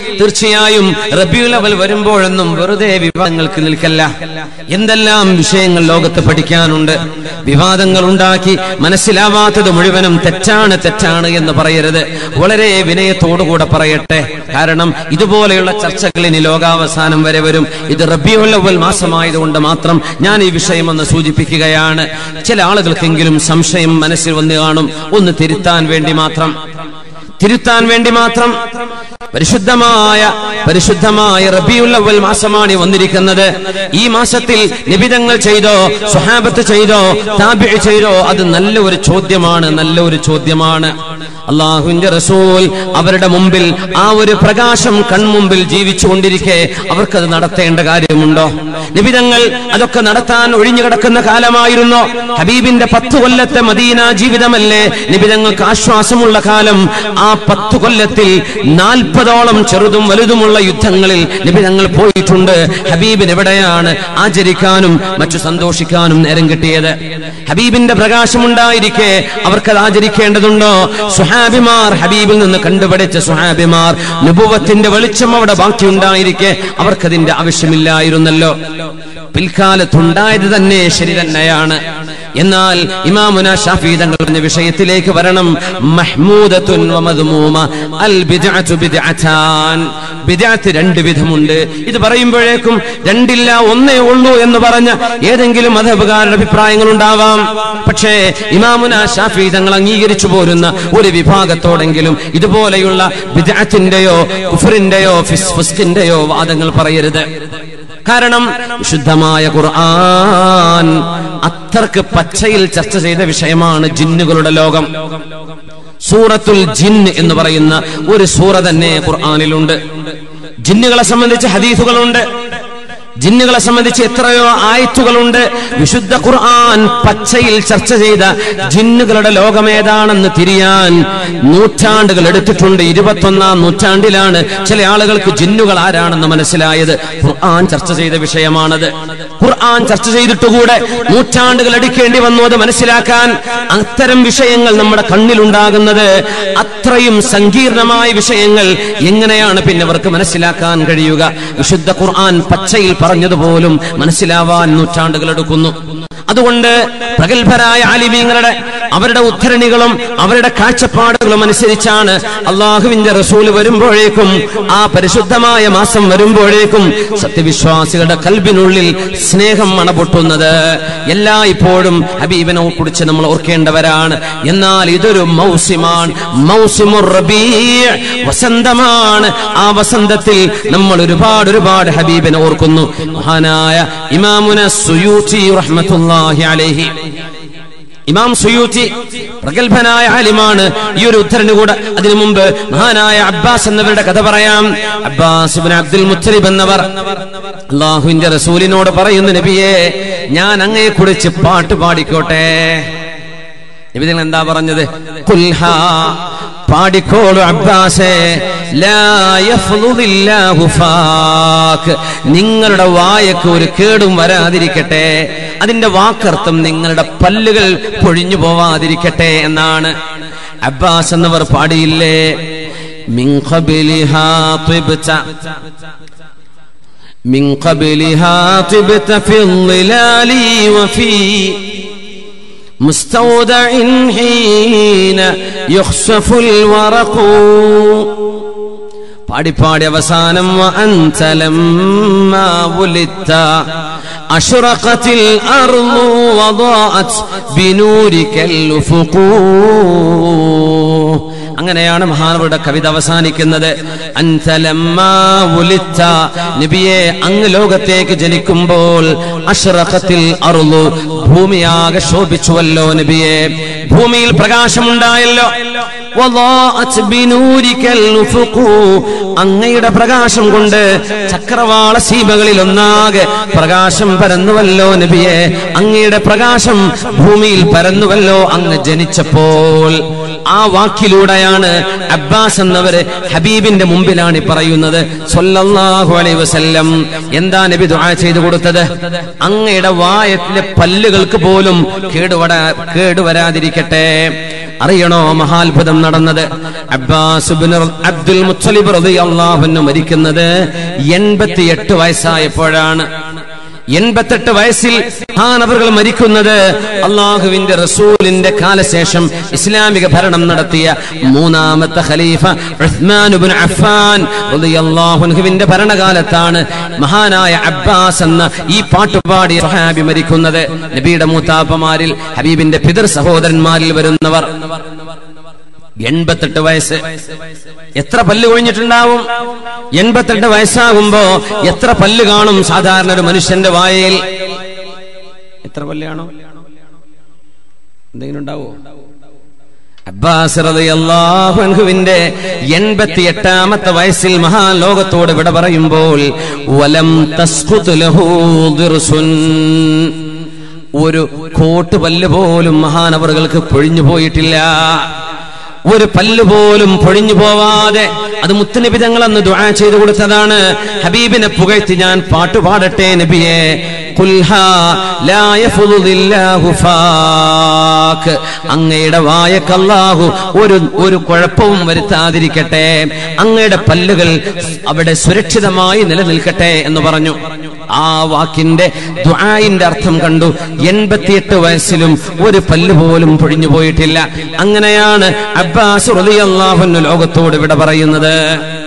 തീർച്ചയായും റബിയുൽ അവൽ വരുമ്പോഴൊന്നും വെറുതെ വിവാദങ്ങൾക്ക് നിൽക്കല്ല എന്തെല്ലാം വിഷയങ്ങൾ ലോകത്ത് പഠിക്കാനുണ്ട് വിവാദങ്ങൾ ഉണ്ടാക്കി മനസ്സിലാവാത്തത് മുഴുവനും തെറ്റാണ് തെറ്റാണ് എന്ന് പറയരുത് വളരെ വിനയത്തോടുകൂടെ പറയട്ടെ കാരണം ഇതുപോലെയുള്ള ചർച്ചകൾ ഇനി ലോകാവസാനം വരെ വരും ഇത് റബിയുൽ അവൽ മാസമായതുകൊണ്ട് മാത്രം ഞാൻ ഈ വിഷയം ഒന്ന് സൂചിപ്പിക്കുകയാണ് ചില ആളുകൾക്കെങ്കിലും സംശയം മനസ്സിൽ വന്ന് കാണും ഒന്ന് തിരുത്താൻ വേണ്ടി മാത്രം തിരുത്താൻ വേണ്ടി മാത്രം പരിശുദ്ധമായ പരിശുദ്ധമായ റബിയുൽ അവൽ മാസമാണ് ഈ വന്നിരിക്കുന്നത് ഈ മാസത്തിൽ നിബിതങ്ങൾ ചെയ്തോ സ്വഹാബത്ത് ചെയ്തോ താബിഴ് ചെയ്തോ അത് നല്ല ഒരു ചോദ്യമാണ് നല്ല ഒരു ചോദ്യമാണ് അള്ളാഹുവിന്റെ റസൂൽ അവരുടെ മുമ്പിൽ ആ ഒരു പ്രകാശം കൺമുമ്പിൽ ജീവിച്ചു കൊണ്ടിരിക്കെ അവർക്കത് നടത്തേണ്ട കാര്യമുണ്ടോ നിബിതങ്ങൾ അതൊക്കെ നടത്താൻ ഒഴിഞ്ഞു കിടക്കുന്ന കാലമായിരുന്നോ ഹബീബിന്റെ പത്ത് കൊല്ലത്തെ മദീന ജീവിതമല്ലേ നിബിതങ്ങൾക്ക് ആശ്വാസമുള്ള കാലം ആ പത്ത് കൊല്ലത്തിൽ നാൽപ്പതോളം ചെറുതും വലുതുമുള്ള യുദ്ധങ്ങളിൽ നിബിതങ്ങൾ പോയിട്ടുണ്ട് ഹബീബിന് എവിടെയാണ് ആചരിക്കാനും മറ്റു സന്തോഷിക്കാനും നേരം കിട്ടിയത് ഹബീബിന്റെ പ്രകാശമുണ്ടായിരിക്കെ അവർക്കത് ആചരിക്കേണ്ടതുണ്ടോ സുഹാബിമാർ ഹബീബിൽ നിന്ന് കണ്ടുപഠിച്ച സുഹാബിമാർ നുപുവത്തിന്റെ വെളിച്ചം അവിടെ ബാക്കിയുണ്ടായിരിക്കെ അവർക്കതിന്റെ ആവശ്യമില്ലായിരുന്നല്ലോ പിൽക്കാലത്തുണ്ടായത് തന്നെ ശരി തന്നെയാണ് എന്നാൽ ഇമാമുന ഷാഫി തങ്ങൾ പറഞ്ഞ വിഷയത്തിലേക്ക് വരണം മഹ്മൂദത്തുൻ വ മദ്മൂമ അൽ ബിദ്അത്തു ബിദ്അത്താൻ ബിദ്അത്ത് രണ്ട് വിധമുണ്ട് ഇത് പറയുമ്പോഴേക്കും രണ്ടില്ല ഒന്നേ ഉള്ളൂ എന്ന് പറഞ്ഞ ഏതെങ്കിലും മതപകാരുടെ അഭിപ്രായങ്ങൾ ഉണ്ടാവാം പക്ഷേ ഇമാമുന ഷാഫി തങ്ങൾ അംഗീകരിച്ചു പോരുന്ന ഒരു വിഭാഗത്തോടെങ്കിലും ഇതുപോലെയുള്ള ബിദ്അത്തിന്റെയോ കുഫറിന്റെയോ ഫിസ് ഫിസ്കിന്റെയോ വാദങ്ങൾ പറയരുത് കാരണം വിശുദ്ധമായ ഖുർആൻ അത്രക്ക് പച്ചയിൽ ചർച്ച ചെയ്ത വിഷയമാണ് ജിന്നുകളുടെ ലോകം സൂറത്തുൽ ജിൻ എന്ന് പറയുന്ന ഒരു സൂറ തന്നെ ഖുർആനിലുണ്ട് ജിന്നുകളെ സംബന്ധിച്ച് ഹദീസുകളുണ്ട് ജിന്നുകളെ സംബന്ധിച്ച് എത്രയോ ആയത്തുകളുണ്ട് വിശുദ്ധ ഖുർആൻ പച്ചയിൽ ചർച്ച ചെയ്ത ജിന്നുകളുടെ ലോകമേതാണെന്ന് തിരിയാൻ നൂറ്റാണ്ടുകൾ എടുത്തിട്ടുണ്ട് ഇരുപത്തൊന്നാം നൂറ്റാണ്ടിലാണ് ചില ആളുകൾക്ക് ജിന്നുകൾ ആരാണെന്ന് മനസ്സിലായത് ഖുർആൻ ചർച്ച ചെയ്ത വിഷയമാണത് ഖുർആൻ ചർച്ച ചെയ്തിട്ടുകൂടെ നൂറ്റാണ്ടുകൾ എടുക്കേണ്ടി വന്നു അത് മനസ്സിലാക്കാൻ അത്തരം വിഷയങ്ങൾ നമ്മുടെ കണ്ണിലുണ്ടാകുന്നത് അത്രയും സങ്കീർണമായ വിഷയങ്ങൾ എങ്ങനെയാണ് പിന്നെ അവർക്ക് മനസ്സിലാക്കാൻ കഴിയുക വിശുദ്ധ ഖുർആൻ പച്ചയിൽ പറഞ്ഞതുപോലും മനസ്സിലാവാൻ നൂറ്റാണ്ടുകൾ എടുക്കുന്നു അതുകൊണ്ട് പ്രഗത്ഭരായ ആലിമീങ്ങളുടെ അവരുടെ ഉദ്ധരണികളും അവരുടെ കാഴ്ചപ്പാടുകളും അനുസരിച്ചാണ് അള്ളാഹുവിന്റെ റസൂല് വരുമ്പോഴേക്കും ആ പരിശുദ്ധമായ മാസം വരുമ്പോഴേക്കും സത്യവിശ്വാസികളുടെ കൽബിനുള്ളിൽ സ്നേഹം മണപൊട്ടുന്നത് എല്ലാ ഇപ്പോഴും ഹബീബിനെ കുറിച്ച് നമ്മൾ ഓർക്കേണ്ടവരാണ് എന്നാൽ ഇതൊരു മൗസിമാണ് മൗസിമുർ റബീഅ് വസന്തമാണ് ആ വസന്തത്തിൽ നമ്മൾ ഒരുപാട് ഒരുപാട് ഹബീബിനെ ഓർക്കുന്നു മഹാനായ ഇമാമുന സുയൂത്തി റഹ്മത്തുള്ളാഹി അലൈഹി ഇമാം സുയൂത്തി പ്രഗത്ഭനായ ആലിമാണ് ഈ ഒരു ഉദ്ധരണി കൂടെ അതിനു മുമ്പ് മഹാനായ അബ്ബാസ് എന്നവരുടെ കഥ പറയാം അബ്ബാസ് ഇബ്നു അബ്ദുൽ മുത്തലിബ് എന്നവർ അള്ളാഹുവിന്റെ റസൂലിനോട് പറയുന്നു നബിയെ ഞാൻ അങ്ങയെ കുറിച്ച് പാട്ട് പാടിക്കോട്ടെ നബി നിങ്ങൾ എന്താ പറഞ്ഞത് കുൽഹാ പാടിക്കോളൂ അബ്ബാസേ ലാ യഫ്ളുദില്ലാഹു ഫാക്ക് നിങ്ങളുടെ വായക്ക് ഒരു കേടും വരാതിരിക്കട്ടെ അതിന്റെ വാക്കർത്ഥം നിങ്ങളുടെ പല്ലുകൾ പൊഴിഞ്ഞു പോവാതിരിക്കട്ടെ എന്നാണ് അബ്ബാസ് എന്നവർ പാടിയില്ലേ മിൻ ഖബലിഹാ ത്വിബ്ത من قبلها طبت في الظلال وفي مستودع حين يخسف الورق പാടി പാടി അവസാനം وأنت لما ولدت أشرقت الأرض وضاءت بنورك الأفق അങ്ങനെയാണ് മഹാനവരുടെ കവിത അവസാനിക്കുന്നത് അൻതലമ്മാ ഉലിത്ത നബിയെ അങ്ങ് ലോകത്തേക്ക് ജനിക്കുമ്പോൾ അഷ്റഖത്തിൽ അറുളു ഭൂമിയാകെ ശോഭിച്ചുവല്ലോ നബിയെ ഭൂമിയിൽ പ്രകാശമുണ്ടായല്ലോ വളാഅത് ബിനൂരിക്കൽ ഉഫുഖു. അങ്ങയുടെ പ്രകാശം കൊണ്ട് ചക്രവാള സീമകളിൽ ഒന്നാകെ പ്രകാശം പരന്നുവല്ലോ നബിയെ അങ്ങയുടെ പ്രകാശം ഭൂമിയിൽ പരന്നുവല്ലോ അങ്ങ് ജനിച്ചപ്പോൾ ആ വാക്കിലൂടെയാണ് അബ്ബാസ് എന്നവര് ഹബീബിന്റെ മുമ്പിലാണ് ഈ പറയുന്നത് സല്ലല്ലാഹു അലൈഹി വസല്ലം എന്താ നബി ദുആ ചെയ്തു കൊടുത്തത് അങ്ങയുടെ വായത്തിലെ പല്ലുകൾക്ക് പോലും കേടുവരാ കേടുവരാതിരിക്കട്ടെ അറിയണോ മഹാത്ഭുതം നടന്നത് അബ്ബാസ് ഇബ്നു അബ്ദുൽ മുത്തലിബ് റളിയല്ലാഹു അൻഹു മരിക്കുന്നത് എൺപത്തിയെട്ട് വയസ്സായപ്പോഴാണ് എൺപത്തെട്ട് വയസ്സിൽ മഹാനവറുകൾ മരിക്കുന്നത് അള്ളാഹുവിന്റെ റസൂലിന്റെ കാലശേഷം ഇസ്ലാമിക ഭരണം നടത്തിയ മൂന്നാമത്തെ ഖലീഫ ഉസ്മാൻ ഇബ്നു അഫ്ഫാൻ റളിയല്ലാഹു അൻഹുവിന്റെ ഭരണകാലത്താണ് മഹാനായ അബ്ബാസ് എന്ന ഈ പാട്ടുപാടി സ്വഹാബി മരിക്കുന്നത് നബിയുടെ മൂത്താപ്പമാരിൽ ഹബീബിന്റെ പിതൃ സഹോദരന്മാരിൽ വരുന്നവർ എൺപത്തെട്ട് വയസ്സ് എത്ര പല്ല് കൊഴിഞ്ഞിട്ടുണ്ടാവും എൺപത്തെട്ട് വയസ്സാകുമ്പോ എത്ര പല്ല് കാണും സാധാരണ ഒരു മനുഷ്യന്റെ വായയിൽ എത്ര പല്ല് കാണും എന്തെങ്കിലും ഉണ്ടാവോ അബ്ബാസ് റളിയല്ലാഹു അൻഹുവിന്റെ എൺപത്തിയെട്ടാമത്തെ വയസ്സിൽ മഹാലോകത്തോട് വിട പറയുമ്പോൾ വലം തസ്ഖുത് ലഹു ദിർസുൻ ഒരു കോട്ട് പല്ല് പോലും മഹാനവറുകൾക്ക് പൊഴിഞ്ഞു പോയിട്ടില്ല ഒരു പല്ല് പോലും പൊഴിഞ്ഞു പോവാതെ അത് മുത്തനബി തങ്ങൾ അന്ന് ദുആ ചെയ്തു കൊടുത്തതാണ് ഹബീബിനെ പുകഴ്ത്തി ഞാൻ പാട്ടുപാടട്ടെ നബിയെ കുൽഹാ ലാ യഫ്ളുദില്ലാഹു ഫാക്ക് അങ്ങയുടെ വായക്കല്ലാഹു ഒരു ഒരു കുഴപ്പവും വരുത്താതിരിക്കട്ടെ അങ്ങയുടെ പല്ലുകൾ അവിടെ സുരക്ഷിതമായി നിലനിൽക്കട്ടെ എന്ന് പറഞ്ഞു ആ വാക്കിന്റെ ദുആയിന്റെ അർത്ഥം കണ്ടു എൺപത്തിയെട്ട് വയസ്സിലും ഒരു പല്ല് പോലും പൊഴിഞ്ഞു പോയിട്ടില്ല അങ്ങനെയാണ് അബ്ബാസ് റളിയല്ലാഹു അൻഹു ലോകത്തോട് വിട പറയുന്നത്